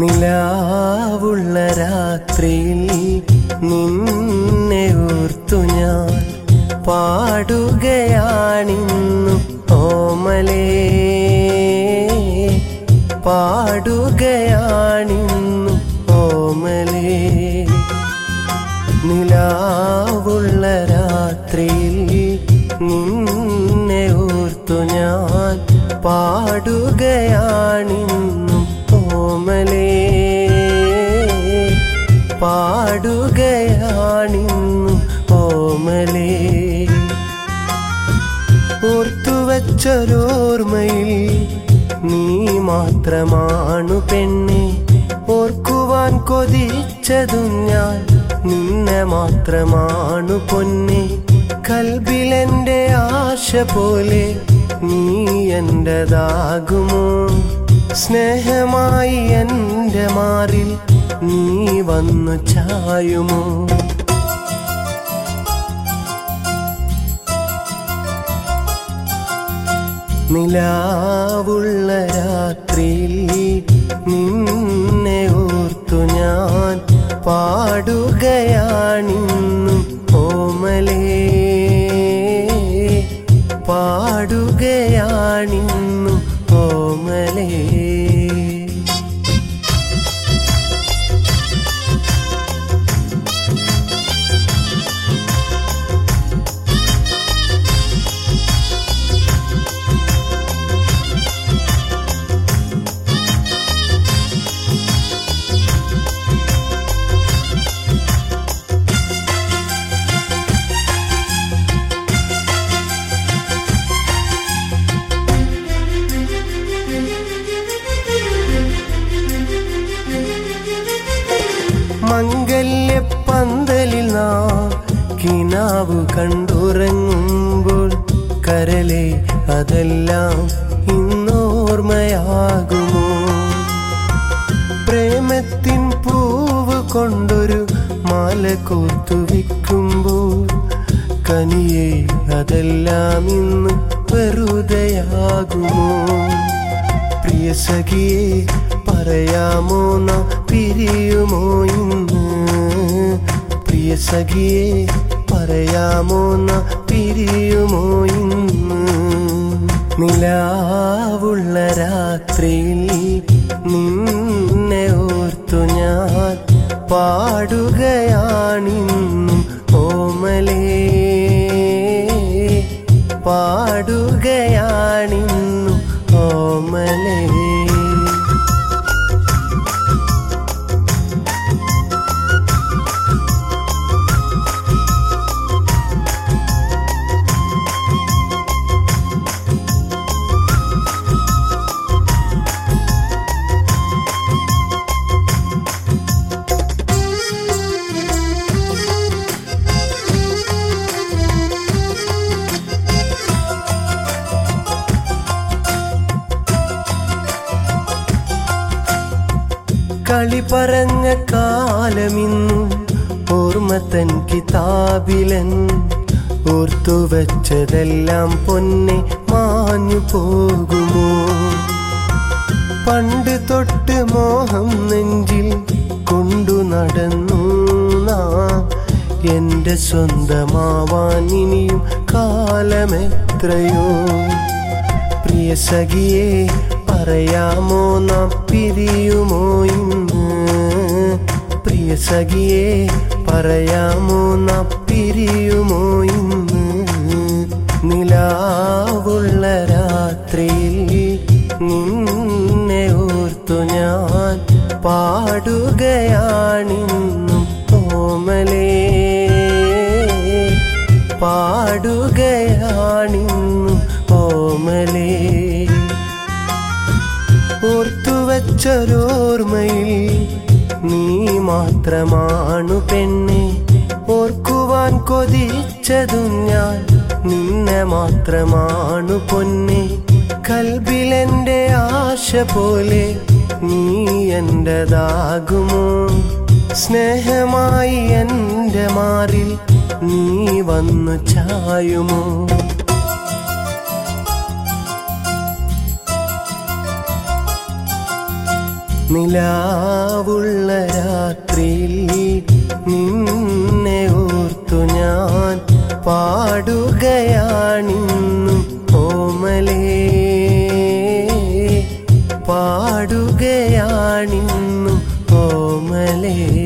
നിലാവുള്ള രാത്രിയിൽ നിന്നെ ഓർത്തു ഞാൻ പാടുകയാണിന്നു ഓമലേ പാടുകയാണിന്നു ഓമലേ നിലാവുള്ള രാത്രിയിൽ നിന്നെ ഓർത്തു ഞാൻ പാടുകയാണിന്നും ഓമലേ പാടുകയാണിന്നും ഓമലേ ഓർത്തുവച്ചൊരോർമ്മയിൽ നീ മാത്രമാണു പെണ്ണെ ഓർക്കുവാൻ കൊതിച്ചതും ഞാൻ നിന്നെ മാത്രമാണു പൊന്നെ കൽബിലെന്റെ ആശ പോലെ നീ എന്റേതാകുമോ സ്നേഹമായി എന്റെ മാറിൽ നീ വന്നു ചായുമോ നിലാവുള്ള രാത്രിയിൽ നിന്നെ ഓർത്തു ഞാൻ പാടുകയാണിന്നും ഓമലേ പാടുകയാണിന്നും ഓമലേ മംഗല്യപ്പന്തലിൽ നാം കിനാവ് കണ്ടുറങ്ങുമ്പോൾ കരലെ അതെല്ലാം ഇന്നോർമ്മയാകുമോ പ്രേമത്തിൻ പൂവ് കൊണ്ടൊരു മാല കോർത്തു വിൽക്കുമ്പോൾ കനിയെ അതെല്ലാം ഇന്ന് വെറുതെയാകുമോ പ്രിയ സഖിയെ പറയാമോ ന പിരിയുമോ ഇന്ന് പ്രിയ സഖിയെ പറയാമോ ന പിരിയുമോ ഇന്ന് നിലാവുള്ള രാത്രിയിൽ നിന്നെ ഓർത്തു ഞാൻ പാടുകയാണിന്നും ഓമലേ പാടുകയാണിന്നും ഓമലേ കളി പറഞ്ഞ കാലമിന്നും ഓർമ്മ തൻ കിതാബിലൻ ഓർത്തു വച്ചതെല്ലാം പൊന്നെ മാഞ്ഞു പോകുമോ പണ്ട് തൊട്ട് മോഹം നെഞ്ചിൽ കൊണ്ടു നടന്നു നാം എന്റെ സ്വന്തമാവാൻ ഇനിയും കാലമെത്രയോ പ്രിയ സഖിയെ പറയാമോ നാം പിരിയുമോ ഇന്ന് പ്രിയ സഖിയെ പറയാമോ നാം പിരിയുമോ ഇന്ന് നിലാവുള്ള രാത്രിയിൽ നിന്നെ ഓർത്തു ഞാൻ പാടുകയാണിന്നും ഓമലേ പാടുകയാണിന്നും ഓമലേ ഓർത്തുവച്ചൊരോർമ്മയിൽ നീ മാത്രമാണു പെണ്ണെ ഓർക്കുവാൻ കൊതിച്ചതും ഞാൻ നിന്നെ മാത്രമാണു പൊന്നെ കൽബിലെന്റെ ആശ പോലെ നീ എന്റേതാകുമോ സ്നേഹമായി എന്റെ മാറിൽ നീ വന്നു ചായുമോ നിലാവുള്ള രാത്രിയിൽ നിന്നെ ഓർത്തു ഞാൻ പാടുകയാണിന്നും ഓമലേ പാടുകയാണിന്നും ഓമലേ